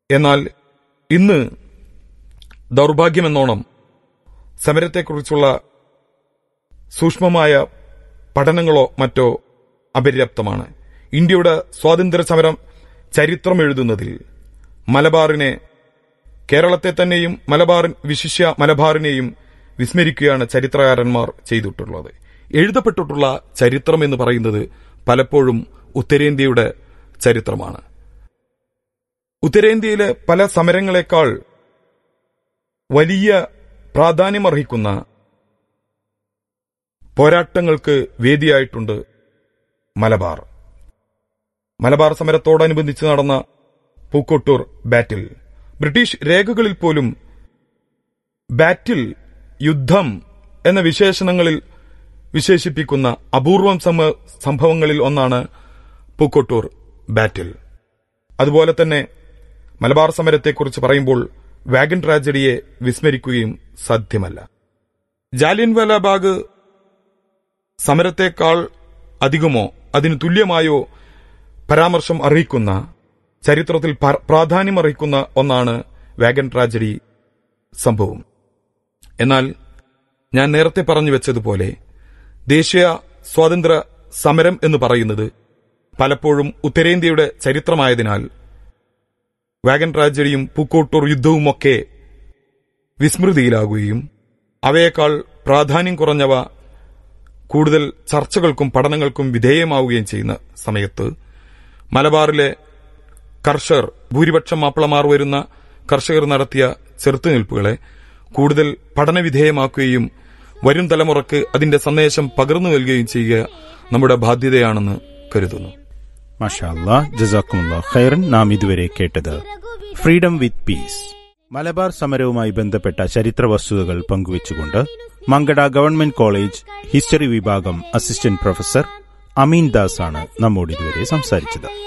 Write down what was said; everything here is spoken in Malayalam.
എന്നാൽ ഇന്ന് ദൗർഭാഗ്യമെന്നോണം സമരത്തെക്കുറിച്ചുള്ള സൂക്ഷ്മമായ പഠനങ്ങളോ മറ്റോ അപര്യാപ്തമാണ് ഇന്ത്യയുടെ സ്വാതന്ത്ര്യ സമരം ചരിത്രം എഴുതുന്നതിൽ മലബാറിനെ കേരളത്തെ തന്നെയും മലബാറിൻ വിശിഷ്യ മലബാറിനെയും വിസ്മരിക്കുകയാണ് ചരിത്രകാരന്മാർ ചെയ്തിട്ടുള്ളത് എഴുതപ്പെട്ടിട്ടുള്ള ചരിത്രം എന്ന് പറയുന്നത് പലപ്പോഴും ഉത്തരേന്ത്യയുടെ ചരിത്രമാണ് ഉത്തരേന്ത്യയിലെ പല സമരങ്ങളെക്കാൾ വലിയ പ്രാധാന്യമർഹിക്കുന്ന പോരാട്ടങ്ങൾക്ക് വേദിയായിട്ടുണ്ട് മലബാർ മലബാർ സമരത്തോടനുബന്ധിച്ച് നടന്ന പൂക്കോട്ടൂർ ബാറ്റിൽ ബ്രിട്ടീഷ് രേഖകളിൽ പോലും ബാറ്റിൽ യുദ്ധം എന്ന വിശേഷണങ്ങളിൽ വിശേഷിപ്പിക്കുന്ന അപൂർവം സമ- സംഭവങ്ങളിൽ ഒന്നാണ് പൂക്കോട്ടൂർ ബാറ്റിൽ അതുപോലെ തന്നെ മലബാർ സമരത്തെക്കുറിച്ച് പറയുമ്പോൾ വാഗൻ ട്രാജഡിയെ വിസ്മരിക്കുകയും സാധ്യമല്ല ജാലിയൻ വാലാബാഗ് സമരത്തെക്കാൾ അധികമോ അതിന് തുല്യമായോ പരാമർശം അറിയിക്കുന്ന ചരിത്രത്തിൽ പ- പ്രാധാന്യമർഹിക്കുന്ന ഒന്നാണ് വാഗൻ ട്രാജഡി സംഭവം എന്നാൽ ഞാൻ നേരത്തെ പറഞ്ഞു വെച്ചതുപോലെ ദേശീയ സ്വാതന്ത്ര്യ സമരം എന്ന് പറയുന്നത് പലപ്പോഴും ഉത്തരേന്ത്യയുടെ ചരിത്രമായതിനാൽ വാഗൻ ട്രാജഡിയും പൂക്കോട്ടൂർ യുദ്ധവുമൊക്കെ വിസ്മൃതിയിലാകുകയും അവയേക്കാൾ പ്രാധാന്യം കുറഞ്ഞവ കൂടുതൽ ചർച്ചകൾക്കും പഠനങ്ങൾക്കും വിധേയമാവുകയും ചെയ്യുന്ന സമയത്ത് മലബാറിലെ കർഷകർ ഭൂരിപക്ഷം മാപ്പിളമാർ വരുന്ന കർഷകർ നടത്തിയ ചെറുത്തുനിൽപ്പുകളെ കൂടുതൽ പഠനവിധേയമാക്കുകയും വരും തലമുറക്ക് അതിന്റെ സന്ദേശം പകർന്നു നൽകുകയും ചെയ്യുക നമ്മുടെ ബാധ്യതയാണെന്ന് കരുതുന്നു മാഷാ അല്ലാ ജസാക്കുമുള്ള ഖൈറൻ നാം ഇതുവരെ കേട്ടത് ഫ്രീഡം വിത്ത് പീസ് മലബാർ സമരവുമായി ബന്ധപ്പെട്ട ചരിത്ര വസ്തുതകൾ പങ്കുവച്ചുകൊണ്ട് മങ്കട ഗവൺമെന്റ് കോളേജ് ഹിസ്റ്ററി വിഭാഗം അസിസ്റ്റന്റ് പ്രൊഫസർ അമീൻ ദാസ് ആണ് നമ്മോട് ഇതുവരെ സംസാരിച്ചത്